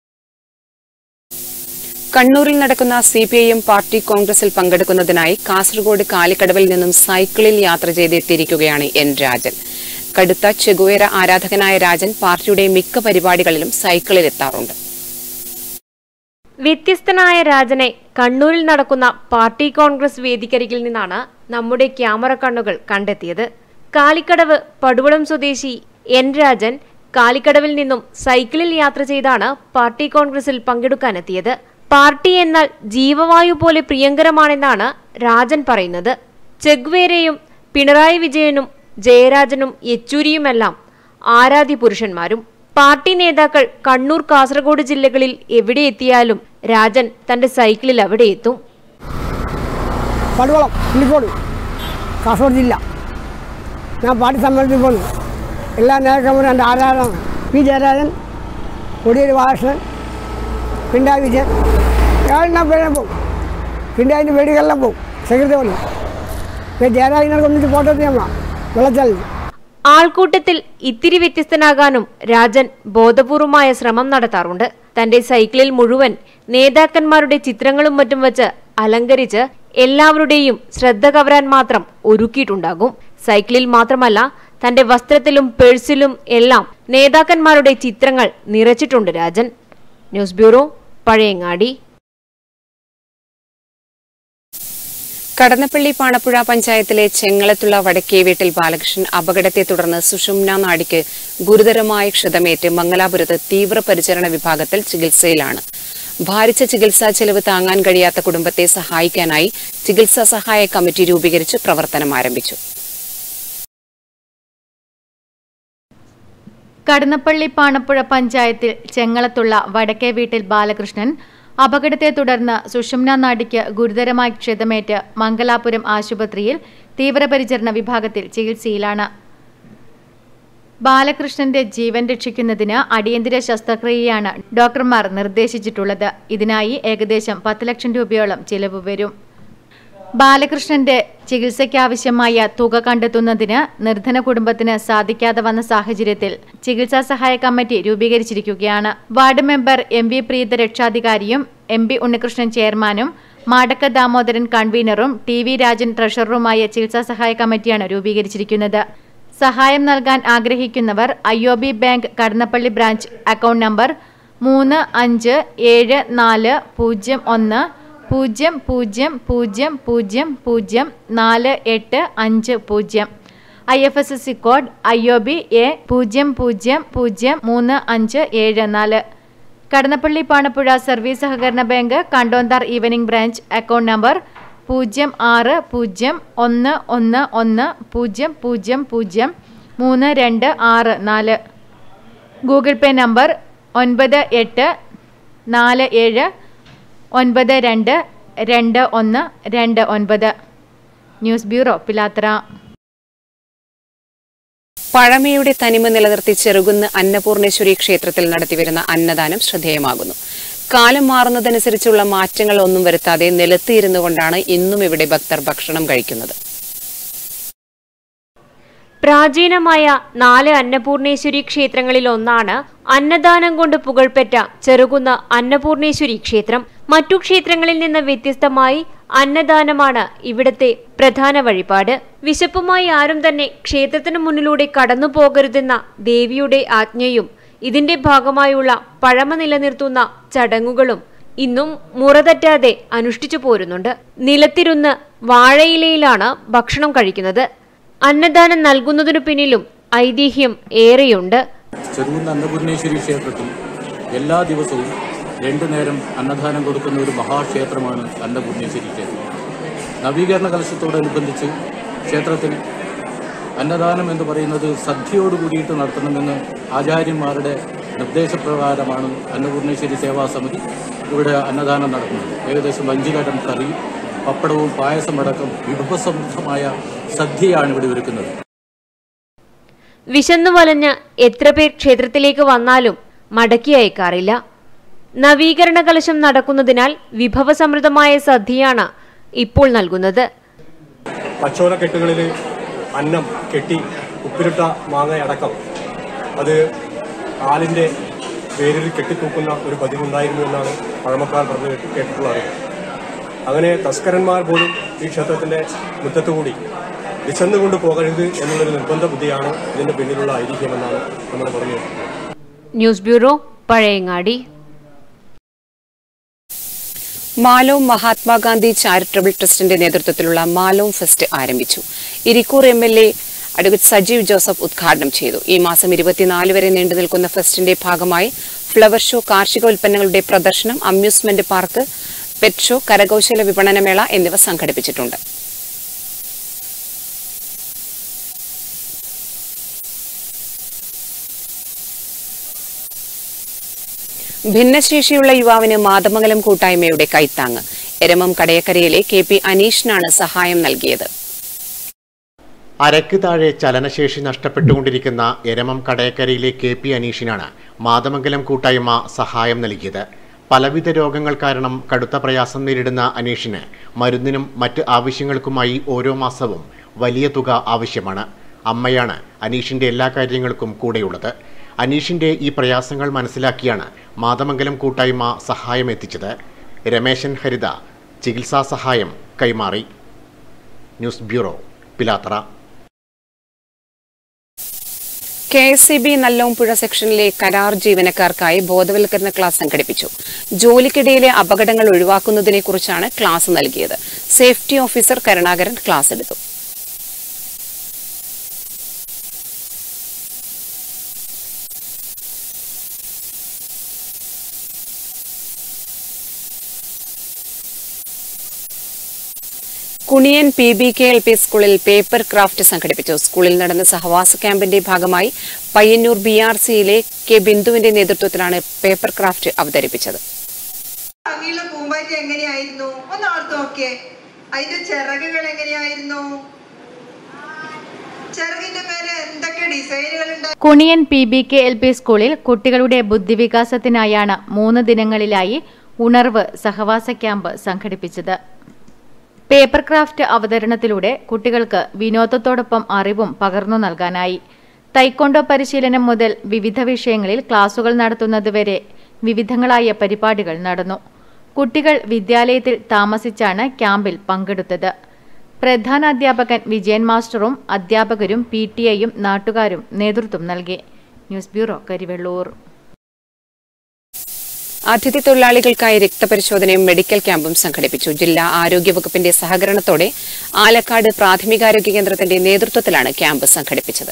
കണ്ണൂരിൽ നടക്കുന്ന C P I M party കോൺഗ്രസിൽ പങ്കെടുക്കുന്നതിനായി കാസർഗോഡ് കാലിക്കടവിൽ നിന്നും സൈക്കിളിൽ യാത്ര ചെയ്ത് എത്തിയിരിക്കുകയാണ് എൻ രാജൻ കടുത്ത ചെഗുവേര ആരാധകനായ രാജൻ പാർട്ടിയുടെ മിക്ക പരിപാടികളിലും സൈക്കിളിൽ എത്താറുണ്ട് വ്യത്യസ്തനായ രാജനെ കണ്ണൂരിൽ നടക്കുന്ന പാർട്ടി കോൺഗ്രസ് വേദിക്കരികിൽ നിന്നാണ് നമ്മുടെ ക്യാമറ കണ്ണുകൾ കണ്ടെത്തിയത് കാലിക്കടവ് പടുവളം സ്വദേശി എൻ രാജൻ കാലിക്കടവിൽ നിന്നും സൈക്കിളിൽ യാത്ര ചെയ്താണ് പാർട്ടി കോൺഗ്രസിൽ പങ്കെടുക്കാനെത്തിയത് പാർട്ടി എന്നാൽ ജീവവായു പോലെ പ്രിയങ്കരമാണെന്നാണ് രാജൻ പറയുന്നത് ചെഗ്വേരയും പിണറായി വിജയനും ജയരാജനും യെച്ചൂരിയുമെല്ലാം ആരാധ്യ പുരുഷന്മാരും പാർട്ടി നേതാക്കൾ കണ്ണൂർ കാസർഗോഡ് ജില്ലകളിൽ എവിടെ എത്തിയാലും രാജൻ തന്റെ സൈക്കിളിൽ അവിടെ എത്തും പടുവളം പുള്ളിക്കോട് കാസർഗോഡ് ജില്ല ഞാൻ പാർട്ടി സമ്മേളനത്തിൽ പോന്നു എല്ലാ നേതാക്കന്മാരും എൻ്റെ ആരാധന പി ജയരാജൻ കൊടിയേരി ബാലകൃഷ്ണൻ പിണ്ടായി വിജയൻ ഏഴെണ്ണം പേരെ പോകും പിണ്ടായിൻ്റെ വീടുകളിലും പോകും സെക്രട്ടറി പോലും പിന്നെ ജയരാജനെ ഒന്നിച്ച് ഫോട്ടോ ചെയ്യാമ വെള്ളച്ചാലിൽ ആൾക്കൂട്ടത്തിൽ ഇത്തിരി വ്യത്യസ്തനാകാനും രാജൻ ബോധപൂർവമായ ശ്രമം നടത്താറുണ്ട് തന്റെ സൈക്കിളിൽ മുഴുവൻ നേതാക്കന്മാരുടെ ചിത്രങ്ങളും മറ്റും വച്ച് അലങ്കരിച്ച് എല്ലാവരുടെയും ശ്രദ്ധ കവരാൻ മാത്രം ഒരുക്കിയിട്ടുണ്ടാകും സൈക്കിളിൽ മാത്രമല്ല തന്റെ വസ്ത്രത്തിലും പേഴ്സിലും എല്ലാം നേതാക്കന്മാരുടെ ചിത്രങ്ങൾ നിറച്ചിട്ടുണ്ട് രാജൻ ന്യൂസ് ബ്യൂറോ പഴയങ്ങാടി കടന്നപ്പള്ളി പാണപ്പുഴ പഞ്ചായത്തിലെ ചെങ്ങളത്തുള്ള വടക്കേ വീട്ടിൽ ബാലകൃഷ്ണൻ അപകടത്തെ തുടർന്ന് സുഷുമ്ന നാടിക്ക് ഗുരുതരമായ ക്ഷതമേറ്റ് മംഗലാപുരത്ത് തീവ്രപരിചരണ വിഭാഗത്തിൽ ചികിത്സയിലാണ് ഭാരിച്ച ചികിത്സാ ചെലവ് താങ്ങാൻ കഴിയാത്ത കുടുംബത്തെ സഹായിക്കാനായി ചികിത്സാ സഹായ കമ്മിറ്റി രൂപീകരിച്ച് പ്രവർത്തനം ആരംഭിച്ചു കടന്നപ്പള്ളി പാണപ്പുഴ പഞ്ചായത്തിൽ ചെങ്ങളത്തുള്ള വടക്കേ വീട്ടിൽ ബാലകൃഷ്ണൻ അപകടത്തെ തുടർന്ന് സുഷുമ്ന നാടിക്ക് ഗുരുതരമായി ക്ഷതമേറ്റ് മംഗലാപുരം ആശുപത്രിയിൽ തീവ്രപരിചരണ വിഭാഗത്തിൽ ചികിത്സയിലാണ് ബാലകൃഷ്ണന്റെ ജീവൻ രക്ഷിക്കുന്നതിന് അടിയന്തര ശസ്ത്രക്രിയയാണ് ഡോക്ടർമാർ നിർദ്ദേശിച്ചിട്ടുള്ളത് ഇതിനായി ഏകദേശം പത്ത് ലക്ഷം രൂപയോളം ചിലവ് വരും ബാലകൃഷ്ണന്റെ ചികിത്സയ്ക്കാവശ്യമായ തുക കണ്ടെത്തുന്നതിന് നിർധന കുടുംബത്തിന് സാധിക്കാതെ വന്ന സാഹചര്യത്തിൽ ചികിത്സാ സഹായ കമ്മിറ്റി രൂപീകരിച്ചിരിക്കുകയാണ് ward member M V Preetha രക്ഷാധികാരിയും എം പി ഉണ്ണികൃഷ്ണൻ ചെയർമാനും മാടക്ക ദാമോദരൻ കൺവീനറും ടി വി രാജൻ ട്രഷററുമായ ചികിത്സാ സഹായ കമ്മിറ്റിയാണ് രൂപീകരിച്ചിരിക്കുന്നത് സഹായം നൽകാൻ ആഗ്രഹിക്കുന്നവർ I O B bank Kadannappally branch account number മൂന്ന് അഞ്ച് ഏഴ് നാല് പൂജ്യം ഒന്ന് പൂജ്യം പൂജ്യം പൂജ്യം പൂജ്യം പൂജ്യം നാല് എട്ട് അഞ്ച് പൂജ്യം I F S S C code I O B A പൂജ്യം പൂജ്യം പൂജ്യം മൂന്ന് അഞ്ച് ഏഴ് നാല് കടന്നപ്പള്ളി പാണപ്പുഴ സർവീസ് സഹകരണ bank Kandonthar evening branch account number പൂജ്യം ആറ് പൂജ്യം ഒന്ന് ഒന്ന് ഒന്ന് പൂജ്യം പൂജ്യം പൂജ്യം മൂന്ന് രണ്ട് ആറ് നാല് ഗൂഗിൾ പേ നമ്പർ ഒൻപത് എട്ട് നാല് ഏഴ് ഒൻപത് രണ്ട് രണ്ട് ഒന്ന് രണ്ട് ഒൻപത് ന്യൂസ് ബ്യൂറോ പിലാത്ര പഴമയുടെ തനിമ നിലനിർത്തി ചെറുകുന്ന് അന്നപൂർണേശ്വരി ക്ഷേത്രത്തിൽ നടത്തിവരുന്ന അന്നദാനം ശ്രദ്ധേയമാകുന്നു കാലം മാറുന്നതനുസരിച്ചുള്ള മാറ്റങ്ങൾ ഒന്നും വരുത്താതെ നിലത്തിയിരുന്നു കൊണ്ടാണ് ഇന്നും ഇവിടെ ഭക്തർ ഭക്ഷണം കഴിക്കുന്നത് പ്രാചീനമായ നാല് അന്നപൂർണേശ്വരി ക്ഷേത്രങ്ങളിൽ ഒന്നാണ് അന്നദാനം കൊണ്ട് പുകഴ്പെറ്റ ചെറുകുന്ന അന്നപൂർണേശ്വരി ക്ഷേത്രം മറ്റു ക്ഷേത്രങ്ങളിൽ നിന്ന് വ്യത്യസ്തമായി അന്നദാനമാണ് ഇവിടത്തെ പ്രധാന വഴിപാട് വിശപ്പുമായി ആരും തന്നെ ക്ഷേത്രത്തിനു മുന്നിലൂടെ കടന്നു പോകരുതെന്ന ദേവിയുടെ ആജ്ഞയും ഇതിന്റെ ഭാഗമായുള്ള പഴമ നിലനിർത്തുന്ന ചടങ്ങുകളും ഇന്നും മുറതെറ്റാതെ അനുഷ്ഠിച്ചു പോരുന്നുണ്ട് നിലത്തിരുന്ന് വാഴയിലയിലാണ് ഭക്ഷണം കഴിക്കുന്നത് അന്നദാനം നൽകുന്നതിനു പിന്നിലും ഐതിഹ്യം ഏറെയുണ്ട് ചെറുകുന്ന അന്നപൂർണേശ്വരി ക്ഷേത്രത്തിൽ എല്ലാ ദിവസവും രണ്ടു നേരം അന്നദാനം കൊടുക്കുന്ന ഒരു മഹാക്ഷേത്രമാണ് അന്നപൂർണേശ്വരി ക്ഷേത്രം നവീകരണ കലശത്തോടനുബന്ധിച്ച് ക്ഷേത്രത്തിൽ അന്നദാനം എന്ന് പറയുന്നത് സദ്യയോട് കൂടിയിട്ട് നടത്തണമെന്ന് ആചാര്യന്മാരുടെ നിർദ്ദേശപ്രകാരമാണ് അന്നപൂർണേശ്വരി സേവാ സമിതി ഇവിടെ അന്നദാനം നടത്തുന്നത് ഏകദേശം അഞ്ചു തരം കറി പപ്പടവും പായസമടക്കം വിഭവസമൃദ്ധമായ സദ്യയാണ് ഇവിടെ ഒരുക്കുന്നത് വിശന്നു വലഞ്ഞ് എത്ര പേർ ക്ഷേത്രത്തിലേക്ക് വന്നാലും മടക്കി അയക്കാറില്ല നവീകരണ കലശം നടക്കുന്നതിനാൽ വിഭവസമൃദ്ധമായ സദ്യയാണ് ഇപ്പോൾ നൽകുന്നത് കച്ചോലക്കെട്ടുകളിൽ അന്നം കെട്ടി ഉപ്പിലിട്ട മാങ്ങയടക്കം അത് കാലിൻ്റെ പേരിൽ കെട്ടിത്തൂക്കുന്ന ഒരു പതിവുണ്ടായിരുന്നു എന്നാണ് പഴമക്കാർ പറഞ്ഞു കേട്ടി- കേട്ടിട്ടുള്ള അറിവ് അങ്ങനെ തസ്കരന്മാർ പോലും ഈ ക്ഷേത്രത്തിൻ്റെ മുറ്റത്തുകൂടി വിശന്നുകൊണ്ട് പോകരുത് എന്നുള്ളൊരു നിർബന്ധ ബുദ്ധിയാണ് ഇതിൻ്റെ പിന്നിലുള്ള ഐതിഹ്യമെന്നാണ് നമ്മൾ പറഞ്ഞു കേട്ടിട്ടുള്ളത് news bureau Pazhayangadi മാലോം Mahatma Gandhi charitable ട്രസ്റ്റിന്റെ നേതൃത്വത്തിലുള്ള മാലോം ഫെസ്റ്റ് ആരംഭിച്ചു Irikkur M L A advocate Sajeev Joseph ഉദ്ഘാടനം ചെയ്തു ഈ മാസം ഇരുപത്തിനാല് വരെ നീണ്ടു നിൽക്കുന്ന ഫെസ്റ്റിന്റെ ഭാഗമായി ഫ്ലവർ ഷോ കാർഷിക ഉൽപ്പന്നങ്ങളുടെ പ്രദർശനം അമ്യൂസ്മെന്റ് പാർക്ക് പെറ്റ് ഷോ കരകൗശല വിപണനമേള എന്നിവ സംഘടിപ്പിച്ചിട്ടുണ്ട് ഭിന്നശേഷിയുള്ള യുവാവിന് മാതമംഗലം കൂട്ടായ്മയുടെ കൈത്താങ്ങ് എരമം കടയക്കരയിലെ കെ പി അനീഷിനാണ് സഹായം നൽകിയത് അരക്ക് താഴെ ചലനശേഷി നഷ്ടപ്പെട്ടുകൊണ്ടിരിക്കുന്ന എരമം കടയക്കരയിലെ കെ പി അനീഷിനാണ് മാതമംഗലം കൂട്ടായ്മ സഹായം നൽകിയത് പലവിധ രോഗങ്ങൾ കാരണം കടുത്ത പ്രയാസം നേരിടുന്ന അനീഷിന് മരുന്നിനും മറ്റ് ആവശ്യങ്ങൾക്കുമായി ഓരോ മാസവും വലിയ തുക ആവശ്യമാണ് അമ്മയാണ് അനീഷിന്റെ എല്ലാ കാര്യങ്ങൾക്കും കൂടെയുള്ളത് അനീഷിന്റെ ഈ പ്രയാസങ്ങൾ മനസ്സിലാക്കിയാണ് മാതമംഗലം കൂട്ടായ്മ സഹായം എത്തിച്ചത് രമേശൻ ഹരിത ചികിത്സാ സഹായം കൈമാറി news bureau Pilathara K S C B Nallompuzha സെക്ഷനിലെ കരാർ ജീവനക്കാർക്കായി ബോധവൽക്കരണ ക്ലാസ് സംഘടിപ്പിച്ചു ജോലിക്കിടയിലെ അപകടങ്ങൾ ഒഴിവാക്കുന്നതിനെക്കുറിച്ചാണ് ക്ലാസ് നൽകിയത് സേഫ്റ്റി ഓഫീസർ കരുണാകരൻ ക്ലാസ് എടുത്തു Kuniyan P B K L P സ്കൂളിൽ പേപ്പർ ക്രാഫ്റ്റ് സംഘടിപ്പിച്ചു സ്കൂളിൽ നടന്ന സഹവാസ ക്യാമ്പിന്റെ ഭാഗമായി പയ്യന്നൂർ ബി ആർ സിയിലെ കെ ബിന്ദുവിന്റെ നേതൃത്വത്തിലാണ് പേപ്പർ ക്രാഫ്റ്റ് അവതരിപ്പിച്ചത് ഭംഗിയുള്ള പൂമ്പാറ്റ എങ്ങനെയായിരുന്നു ഒന്ന് ഓർത്ത് നോക്കിയേ അതിന്റെ ചിറകുകൾ എങ്ങനെയായിരുന്നു ഡിസൈനുകളുണ്ട് Kuniyan P B K L P സ്കൂളിൽ കുട്ടികളുടെ ബുദ്ധിവികാസത്തിനായാണ് മൂന്ന് ദിനങ്ങളിലായി ഉണർവ് സഹവാസ ക്യാമ്പ് സംഘടിപ്പിച്ചത് പേപ്പർ ക്രാഫ്റ്റ് അവതരണത്തിലൂടെ കുട്ടികൾക്ക് വിനോദത്തോടൊപ്പം അറിവും പകർന്നു നൽകാനായി തൈക്കൊണ്ടോ പരിശീലനം മുതൽ വിവിധ വിഷയങ്ങളിൽ ക്ലാസുകൾ നടത്തുന്നതുവരെ വിവിധങ്ങളായ പരിപാടികൾ നടന്നു കുട്ടികൾ വിദ്യാലയത്തിൽ താമസിച്ചാണ് ക്യാമ്പിൽ പങ്കെടുത്തത് പ്രധാന അധ്യാപകൻ വിജയൻ മാസ്റ്ററും അധ്യാപകരും പി ടി ഐയും നാട്ടുകാരും നേതൃത്വം നൽകി ന്യൂസ് ബ്യൂറോ കരിവെള്ളൂർ അതിഥി തൊഴിലാളികൾക്കായി രക്തപരിശോധനയും മെഡിക്കൽ ക്യാമ്പും സംഘടിപ്പിച്ചു ജില്ലാ ആരോഗ്യവകുപ്പിന്റെ സഹകരണത്തോടെ ആലക്കാട് പ്രാഥമികാരോഗ്യ കേന്ദ്രത്തിന്റെ നേതൃത്വത്തിലാണ് ക്യാമ്പ് സംഘടിപ്പിച്ചത്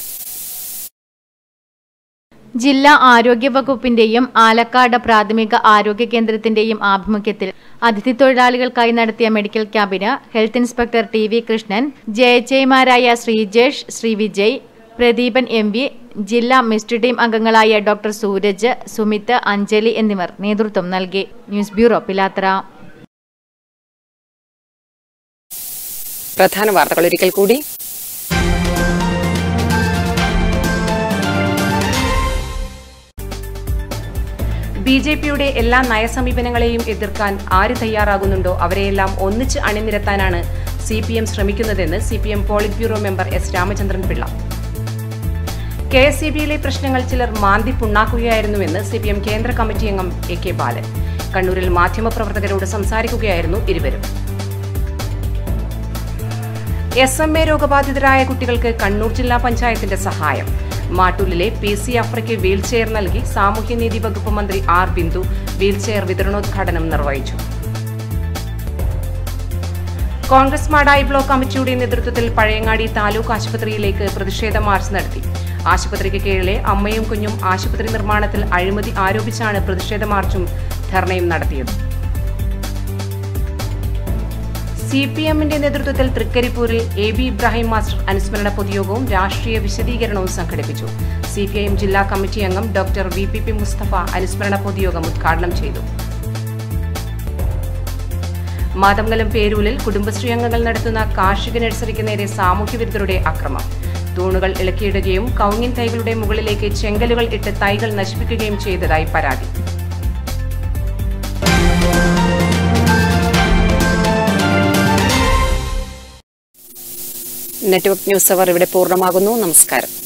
ജില്ലാ ആരോഗ്യ വകുപ്പിന്റെയും ആലക്കാട് പ്രാഥമിക ആരോഗ്യ കേന്ദ്രത്തിന്റെയും ആഭിമുഖ്യത്തിൽ അതിഥി തൊഴിലാളികൾക്കായി നടത്തിയ മെഡിക്കൽ ക്യാമ്പിന് health inspector T V Krishnan ജയജയ്മാരായ ശ്രീജേഷ് ശ്രീവിജയ് പ്രദീപൻ എം വി ജില്ലാ മിസ്റ്റ് ടീം അംഗങ്ങളായ ഡോക്ടർ സൂരജ് സുമിത് അഞ്ജലി എന്നിവർ നേതൃത്വം നൽകി ന്യൂസ് ബ്യൂറോ പിലാത്ര പ്രധാന വാർത്തകൾ ഒരിക്കൽ കൂടി ബി ജെ പിയുടെ എല്ലാ നയസമീപനങ്ങളെയും എതിർക്കാൻ ആര് തയ്യാറാകുന്നുണ്ടോ അവരെയെല്ലാം ഒന്നിച്ച് അണിനിരത്താനാണ് സി പി എം ശ്രമിക്കുന്നതെന്ന് C P M polit bureau member S Ramachandran Pillai K S C ബിയിലെ പ്രശ്നങ്ങൾ ചിലർ മാന്തി പുണ്ണാക്കുകയായിരുന്നുവെന്ന് സി പി എം കേന്ദ്ര കമ്മിറ്റി അംഗം എ കെ ബാലൻ കണ്ണൂരിൽ മാധ്യമപ്രവർത്തകരോട് സംസാരിക്കുകയായിരുന്നു ഇരുവരും എസ് എം എ രോഗബാധിതരായ കുട്ടികൾക്ക് കണ്ണൂർ ജില്ലാ പഞ്ചായത്തിന്റെ സഹായം മാട്ടൂലിലെ പി സി അഫ്രയ്ക്ക് വീൽചെയർ നൽകി സാമൂഹ്യനീതി വകുപ്പ് മന്ത്രി ആർ ബിന്ദു വീൽചെയർ വിതരണോദ്ഘാടനം നിർവഹിച്ചു കോൺഗ്രസ് മാടായി ബ്ലോക്ക് കമ്മിറ്റിയുടെ നേതൃത്വത്തിൽ പഴയങ്ങാടി താലൂക്ക് ആശുപത്രിയിലേക്ക് പ്രതിഷേധ മാർച്ച് നടത്തി ആശുപത്രിക്ക് കീഴിലെ അമ്മയും കുഞ്ഞും ആശുപത്രി നിർമ്മാണത്തിൽ അഴിമതി ആരോപിച്ചാണ് പ്രതിഷേധ മാർച്ചും ധർണയും നടത്തിയത് സി പി എമ്മിന്റെ നേതൃത്വത്തിൽ തൃക്കരിപ്പൂരിൽ എ ബി ഇബ്രാഹിം മാസ്റ്റർ അനുസ്മരണ പൊതുയോഗവും രാഷ്ട്രീയ വിശദീകരണവും സംഘടിപ്പിച്ചു സി പി ഐ എം ജില്ലാ കമ്മിറ്റി അംഗം doctor V P P Musthafa അനുസ്മരണ പൊതുയോഗം ഉദ്ഘാടനം ചെയ്തു മാതമംഗലം പേരൂരിൽ കുടുംബശ്രീ അംഗങ്ങൾ നടത്തുന്ന കാർഷിക നഴ്സറിക്ക് നേരെ സാമൂഹ്യവിരുദ്ധരുടെ അക്രമം തൂണുകൾ ഇളക്കിയിടുകയും കൗങ്ങിൻ തൈകളുടെ മുകളിലേക്ക് ചെങ്കലുകൾ ഇട്ട് തൈകൾ നശിപ്പിക്കുകയും ചെയ്തതായി പരാതി നെറ്റ്വർക്ക് ന്യൂസ് അവർ ഇവിടെ പൂർണ്ണമാകുന്നു നമസ്കാരം